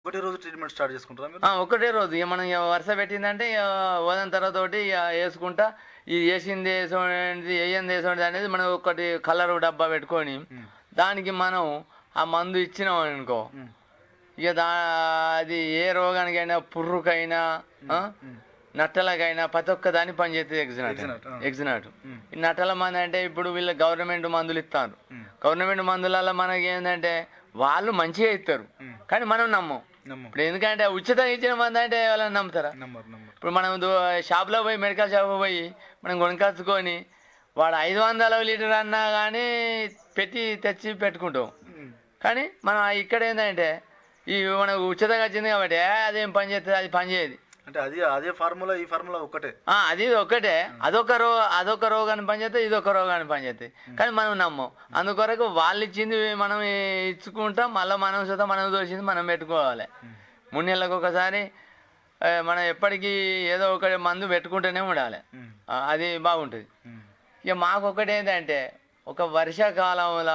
ఒకటే రోజు treatment start చేసుకుంటారా మీరు ఆ, ఒకటే రోజు ఇక మనం ఇక వరుస పెట్టిందంటే ఇక వదన తర్వాత ఒకటి ఇక వేసుకుంటా ఇది వేసింది వేసుకోండి వేయంది వేసుకోండి అనేది మనం ఒకటి కలర్ డబ్బా పెట్టుకొని ఉమ్. దానికి మనం ఆ మందు ఇచ్చినాం అనుకో ఉమ్. ఇక దా అది ఏ రోగానికైనా పుర్రుకైనా ఆ, ఉమ్. నట్టలకైనా ప్రతి ఒక్క దాన్ని పనిచేస్తుంది ఎగ్జినాట్ ఎగ్జినాట్, ఆ. ఎగ్జినాట్ ఉమ్. ఈ నట్టల మంది అంటే ఇప్పుడు వీళ్ళ గవర్నమెంట్ మందులు ఇస్తారు ఉమ్. గవర్నమెంట్ మందులలో మనకి ఏంటంటే వాళ్ళు మంచిగా ఇస్తారు ఉమ్. కానీ మనం నమ్మం నమ్మం ఇప్పుడు ఎందుకంటే ఉచితంగా ఇచ్చిన మంది అంటే వాళ్ళని నమ్ముతారా నంబర్ నంబర్ ఇప్పుడు మనం దో- షాప్లో పోయి మెడికల్ షాప్ పోయి మనం కొనుకొచ్చుకొని వాడు ఐదు వందల లీటర్ అన్నా కానీ పెట్టి తెచ్చి పెట్టుకుంటాం ఉమ్. కానీ మనం ఇక్కడ ఏంటంటే ఈ మనకు ఉచితంగా వచ్చింది కాబట్టి "ఏ, అదేం పని చేస్తుంది అది పని చేయదు అంటే అది అదే ఫార్ములా ఈ ఫార్ములా ఒకటే ఆ, అది ఒక్కటే అదొక రో అదొక రోగాన్ని పనిచేస్తే ఇదొక రోగాన్ని పనిచేస్తాయి కానీ మనం నమ్మం అందుకొరకు వాళ్ళు ఇచ్చింది మనం ఇచ్చుకుంటాం మళ్ళీ మనం సుతం మనం దోచింది మనం పెట్టుకోవాలి ఉమ్. మూడు నెలలకు ఒకసారి ఆ, మనం ఎప్పటికీ ఏదో ఒక మందు పెట్టుకుంటూనే ఉండాలి ఉమ్. ఆ, అది బాగుంటుంది ఉమ్. ఇక మాకు ఒకటి ఏంటంటే ఒక వర్షాకాలంలో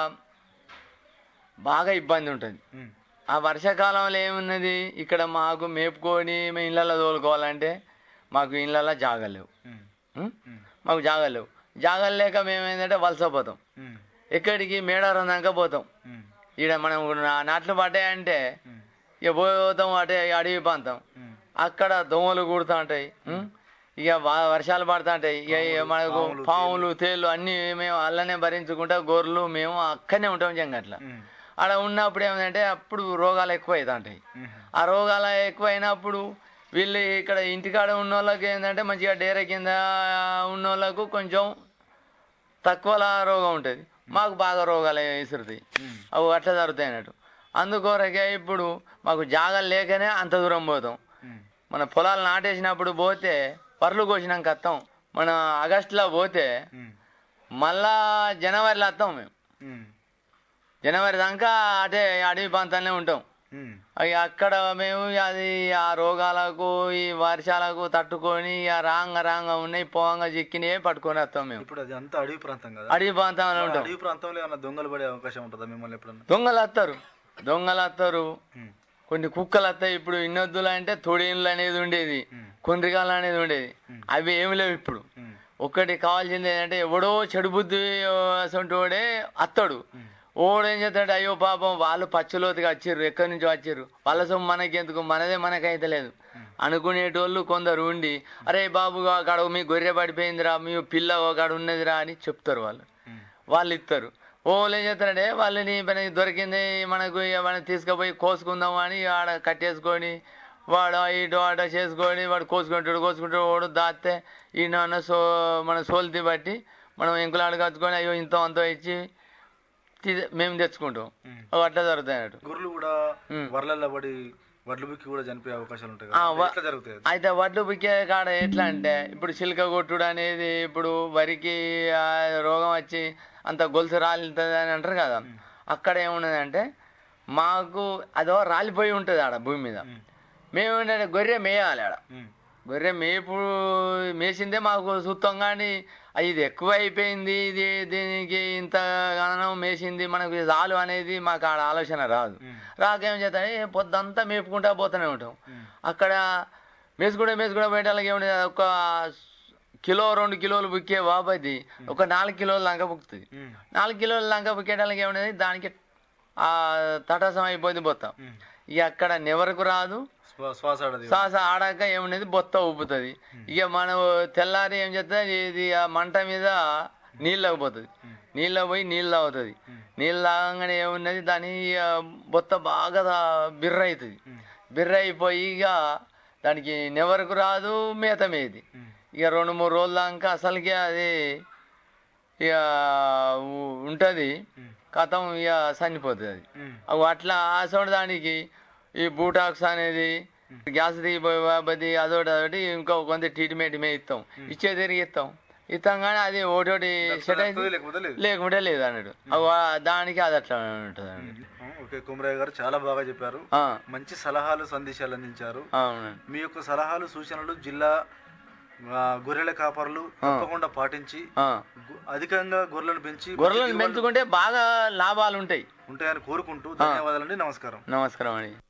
బాగా ఇబ్బంది ఉంటుంది ఉమ్. ఆ వర్షాకాలంలో ఏమున్నది ఇక్కడ మాకు మేపుకొని మేము ఇళ్ళల్లో తోలుకోవాలంటే మాకు ఇళ్ళల్లో జాగలు లేవు ఉమ్. ఉం? ఉమ్. మాకు జాగలు లేవు జాగలు లేక మేము ఏంటంటే వలసపోతాం ఉమ్. ఎక్కడికి మేడారం దాకా పోతాం ఉమ్. ఈడ మనం నా- నాట్లు పడ్డాయంటే ఉమ్. ఇక పోతాం అటే అడవి ప్రాంతం ఉమ్. అక్కడ దోమలు కుడుతూ ఉంటాయి ఉం? ఇక వా- వర్షాలు పడుతూ ఉంటాయి ఇక ఇక మనకు పాములు, పాములు తేళ్ళు అన్నీ మేము అల్లనే భరించుకుంటా గొర్రెలు మేము అక్కడనే ఉంటాం జంగట్ల ఉమ్. ఆడ ఉన్నప్పుడు ఏమంటే అప్పుడు రోగాలు ఎక్కువ అవుతా ఉంటాయి ఉమ్. ఆ రోగాలు ఎక్కువ అయినప్పుడు వీళ్ళు ఇక్కడ ఇంటికాడ ఉన్న వాళ్ళకి ఏంటంటే మంచిగా డేర కింద ఉన్న వాళ్ళకు కొంచెం తక్కువలా రోగం ఉంటుంది మాకు బాగా రోగాలు విసురుతాయి ఉమ్. అవి అట్లా జరుగుతాయి అన్నట్టు అందుకొరకే ఇప్పుడు మాకు జాగాలు లేకనే అంత దూరం పోతాం ఉమ్. మన పొలాలు నాటేసినప్పుడు పోతే పర్లు కోసినాక వస్తాం మన ఆగస్టులో పోతే ఉమ్. మళ్ళా జనవరిలో వస్తాం మేము ఉమ్. జనవరి దాకా అటే అడవి ప్రాంతాలనే ఉంటాం ఉమ్. అవి అక్కడ మేము అది ఆ రోగాలకు ఈ వర్షాలకు తట్టుకొని ఇక రాంగ రాంగ ఉన్నాయి పోంగ చిక్కినవి పట్టుకొని వస్తాం మేము ఇప్పుడు అది అంతా అడవి ప్రాంతం కదా అడవి ప్రాంతంలో ఉంటాం అడవి ప్రాంతంలో ఏమైనా దొంగలు పడే అవకాశం ఉంటుందా మిమ్మల్ని ఎప్పుడన్నా దొంగలు వస్తారు దొంగలు వస్తారు ఉమ్. కొన్ని కుక్కలు వస్తాయి ఇప్పుడు ఇన్నొద్దులు అంటే తొడిన్లు అనేది ఉండేది ఉమ్. కొండ్రికాలు అనేది ఉండేది ఉమ్. అవి ఏమి లేవు ఇప్పుడు ఉమ్. ఒక్కటి కావాల్సింది ఏంటంటే ఎవడో చెడు బుద్ధి వాడే అత్తడు ఉమ్. ఓడు ఏం చేస్తాడు అయ్యో పాపం వాళ్ళు పచ్చలోతుగా వచ్చిర్రు ఎక్కడి నుంచి వచ్చిర్రు వాళ్ళ సొమ్ము మనకెందుకు మనదే మనకైతే లేదు అనుకునేటోళ్ళు కొందరు ఉండి అరే బాబు అక్కడ మీ గొర్రె పడిపోయిందిరా మీ పిల్ల ఒకడు ఉన్నదిరా అని చెప్తారు వాళ్ళు ఉమ్. వాళ్ళు ఇస్తారు వాళ్ళు ఏం చేస్తారంటే వాళ్ళని మనకి దొరికింది మనకు ఇక మనం తీసుకుపోయి కోసుకుందాం అని ఆడ కట్టేసుకొని వాడు ఇటు ఆట చేసుకొని వాడు కోసుకుంటాడు కోసుకుంటాడు వాడు దాస్తే ఈయన సో మన సోల్తి బట్టి మనం ఎంకులాడు కట్టుకొని అయ్యో ఇంత అంత ఇచ్చి తీ- మేము తెచ్చుకుంటాం ఉమ్. అవి అట్లా జరుగుతాయి అన్నట్టు గొర్రెలు కూడా ఉమ్. వరలల్లో పడి వడ్లు బిక్కి కూడా చనిపోయే అవకాశాలు ఉంటాయి ఆ, కదా వ- ఎట్లా జరుగుతాయి అది? అయితే వడ్లు పిక్కే కాడ ఎట్లా అంటే ఇప్పుడు చిలుక కొట్టుడు అనేది ఇప్పుడు వరికి ఆ రోగం వచ్చి అంత గొలుసు రాలుతుంది అని అంటారు కదా అక్కడ ఏమున్నదంటే మాకు అదో రాలిపోయి ఉంటుంది ఆడ భూమి మీద ఉమ్. మేము ఏంటంటే గొర్రె మేయాలి ఆడ ఉమ్. గొర్రె మేపు మేసిందే మాకు సుత్తం కానీ ఇది ఎక్కువ అయిపోయింది ఇది దీనికి ఇంత గణనం మేసింది మనకు ఇది చాలు అనేది మాకు ఆడ ఆలోచన రాదు ఉమ్. రాకేం చేస్తాం ఏ పొద్దంతా మేపుకుంటా పోతూనే ఉంటాం ఉమ్. అక్కడ మేసుకుంటే మేసుకుంటే పోయేటాలకి ఏమిటి ఒక కిలో రెండు కిలోలు బుక్కే బాబది ఒక నాలుగు కిలోలు లంక బుక్కుతుంది ఉమ్. నాలుగు కిలోలు లంక బుక్కేటాలకి ఏమిటి దానికి ఆ తటసం అయిపోయింది బొత్త ఉమ్. ఇక అక్కడ నెవరకు రాదు శ్వా- శ్వాస ఆడది సాస ఆడాక ఏమున్నది బొత్త ఊపుతుంది ఇక మనం తెల్లారి ఏం చేస్తుంది ఇది ఆ మంట మీద నీళ్ళకి పోతుంది నీళ్ళ పోయి నీళ్ళు తాగుతుంది నీళ్ళు తాగంగానే ఏమున్నది దాని ఇక బొత్త బాగా దా- బిర్ర అవుతుంది ఉమ్. బిర్ర అయిపోయి ఇక దానికి నెవరకు రాదు మేత మేది ఉమ్. ఇక రెండు మూడు రోజుల దాకా అసలుకి అది ఇక ఉంటుంది ఉమ్. కథం ఇక చనిపోతుంది అది ఉమ్. అవి అట్లా ఆ సోడ దానికి ఈ బూటాక్స్ అనేది గ్యాస్ దిగిపోయి అదొకటి అదొకటి ఇంకో కొంత ట్రీట్మెంట్ మే ఇస్తాం ఇచ్చే తిరిగి ఇస్తాం ఇస్తాం కానీ అది ఒకటి సెట్ అయితే వస్తుంది, లేకపోతే లేదు లేకుంటే లేదు అన్నట్టు అవి ఆ- దానికి అది అట్లా ఉంటుంది అన్నట్టు ఉమ్. ఓకే కుమరయ్య గారు చాలా బాగా చెప్పారు ఆ, మంచి సలహాలు సందేశాలు అందించారు అవునండి మీ యొక్క సలహాలు సూచనలు జిల్లా ఆ, గొర్రెల కాపరులు తప్పకుండా పాటించి ఆ. గు- అధికంగా గొర్రెలను పెంచి గొర్రెలను పెంచుకుంటే బాగా లాభాలు ఉంటాయి ఉంటాయని కోరుకుంటూ ధన్యవాదాలండి నమస్కారం నమస్కారం అండి